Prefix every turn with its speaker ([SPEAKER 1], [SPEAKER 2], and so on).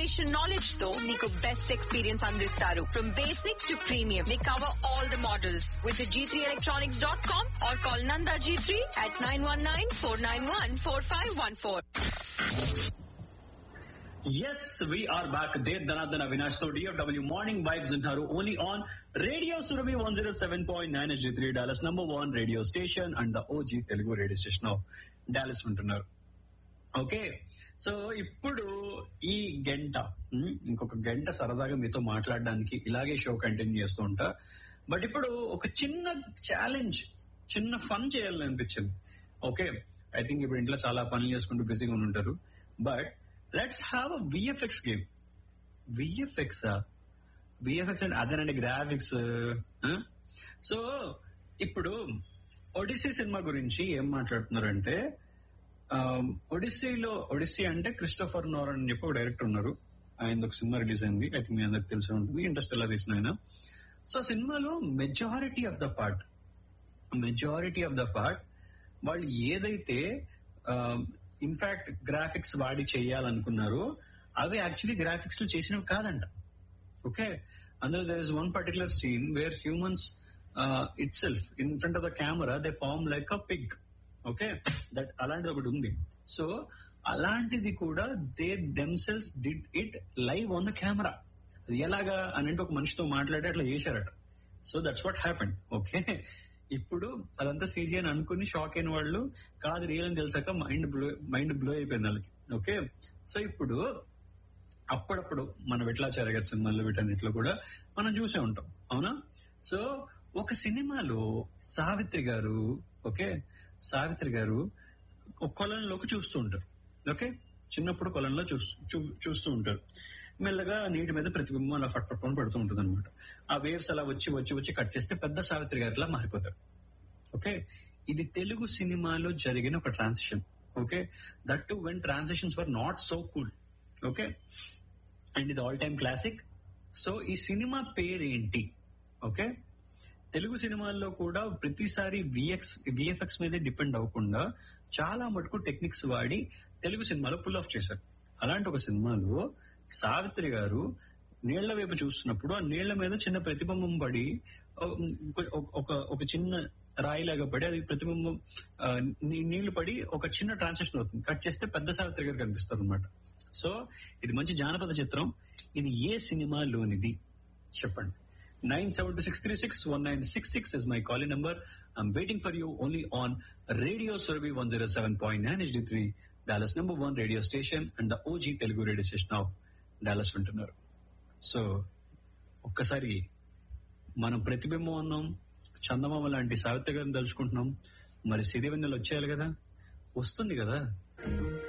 [SPEAKER 1] operation knowledge తో మీకు best experience అందిస్తారు from basic to premium they cover all the models visit G three electronics dot com or call Nanda G three at nine one nine four nine one four five one four
[SPEAKER 2] yes we're back దే ధనాధన అవినాష్ తో DFW morning vibes ఉంటారు only on radio Surabhi one zero seven point nine S G three Dallas number one radio station and the OG Telugu radio station of Dallas ఉంటున్నారు okay so ఇప్పుడు ఈ గంట ఉమ్, ఇంకొక గంట సరదాగా మీతో మాట్లాడడానికి ఇలాగే షో కంటిన్యూ చేస్తూ ఉంటా బట్ ఇప్పుడు ఒక చిన్న ఛాలెంజ్ చిన్న ఫన్ చేయాలని అనిపించింది ఓకే ఐ థింక్ ఇప్పుడు ఇంట్లో చాలా పనులు చేసుకుంటూ బిజీగా ఉంటారు but let's have a VFX game VFX VFX అంటే అదేనండి గ్రాఫిక్స్ సో ఇప్పుడు ఒడిసీ సినిమా గురించి ఏం మాట్లాడుతున్నారంటే ఒడిస్సీలో ఒడిస్సీ అంటే క్రిస్టోఫర్ నోరన్ అని చెప్పి ఒక డైరెక్టర్ ఉన్నారు ఆయన ఒక సినిమా రిలీజ్ అయింది ఐ థింక్ మీ అందరికి తెలిసి ఉంటుంది ఇంట్రెస్ట్ ఎలా తీసిన ఆయన సో ఆ సినిమాలో majority of the part majority of the part వాళ్ళు ఏదైతే ఇన్ఫాక్ట్ గ్రాఫిక్స్ వాడి చేయాలనుకున్నారో అవి యాక్చువల్లీ గ్రాఫిక్స్ లో చేసినవి కాదంట ఓకే అందులో there is one particular scene where humans itself in front of the camera they form like a pig okay that అలాంటిది ఒకటి ఉంది సో అలాంటిది కూడా they themselves did it live on the camera అది ఎలాగా అని అంటే ఒక మనిషితో మాట్లాడి అట్లా చేశారట so that's what happened okay ఇప్పుడు అదంతా సీజీ అని అనుకుని షాక్ అయిన వాళ్ళు కాదు రియల్ అని తెలిసాక మైండ్ బ్లో మైండ్ బ్లో అయిపోయింది వాళ్ళకి ఓకే సో ఇప్పుడు అప్పుడప్పుడు మన విట్లాచార్య గారి సినిమాల్లో వీటన్నిటిలో కూడా మనం చూసే ఉంటాం అవునా సో ఒక సినిమాలో సావిత్రి గారు ఓకే సావిత్రి గారు ఒక కొలంలోకి చూస్తూ ఉంటారు ఓకే చిన్నప్పుడు కొలంలో చూస్తూ చూ- చూస్తూ ఉంటారు మెల్లగా నీటి మీద ప్రతిబింబం అలా ఫట్ ఫట్ పడుతూ ఉంటుంది అనమాట ఆ వేవ్స్ అలా వచ్చి వచ్చి వచ్చి కట్ చేస్తే పెద్ద సావిత్రి గారిలా మారిపోతారు ఓకే ఇది తెలుగు సినిమాలో జరిగిన ఒక transition okay that to when transitions were not so cool okay and ఇది ఆల్ టైమ్ క్లాసిక్ సో ఈ సినిమా పేరేంటి ఓకే తెలుగు సినిమాల్లో కూడా ప్రతిసారి విఎక్స్ విఎఫ్ఎక్స్ మీదే డిపెండ్ అవ్వకుండా చాలా మటుకు టెక్నిక్స్ వాడి తెలుగు సినిమాలో పుల్ ఆఫ్ చేశారు అలాంటి ఒక సినిమాలో సావిత్రి గారు నీళ్ల వైపు చూస్తున్నప్పుడు ఆ నీళ్ల మీద చిన్న ప్రతిబింబం పడి ఒక- ఒక ఒక చిన్న రాయిలాగా పడి అది ప్రతిబింబం ఆ, నీ- నీళ్లు పడి ఒక చిన్న ట్రాన్సాక్షన్ అవుతుంది కట్ చేస్తే పెద్ద సావిత్రి గారు కనిపిస్తారు అనమాట సో ఇది మంచి జానపద చిత్రం ఇది ఏ సినిమాలోనిది చెప్పండి nine seven two six three six one nine six six is my calling number I'm waiting for you only on radio Surabhi one zero seven point nine HD three Dallas number one radio station and the OG Telugu radio station of Dallas వింటున్నారు so ఒక్కసారి మనం ప్రతిబింబం అన్నాం చందమామ లాంటి సావిత్రి గారిని తలుచుకుంటున్నాం మరి సిరివెన్నెలు వచ్చేయాలి కదా వస్తుంది కదా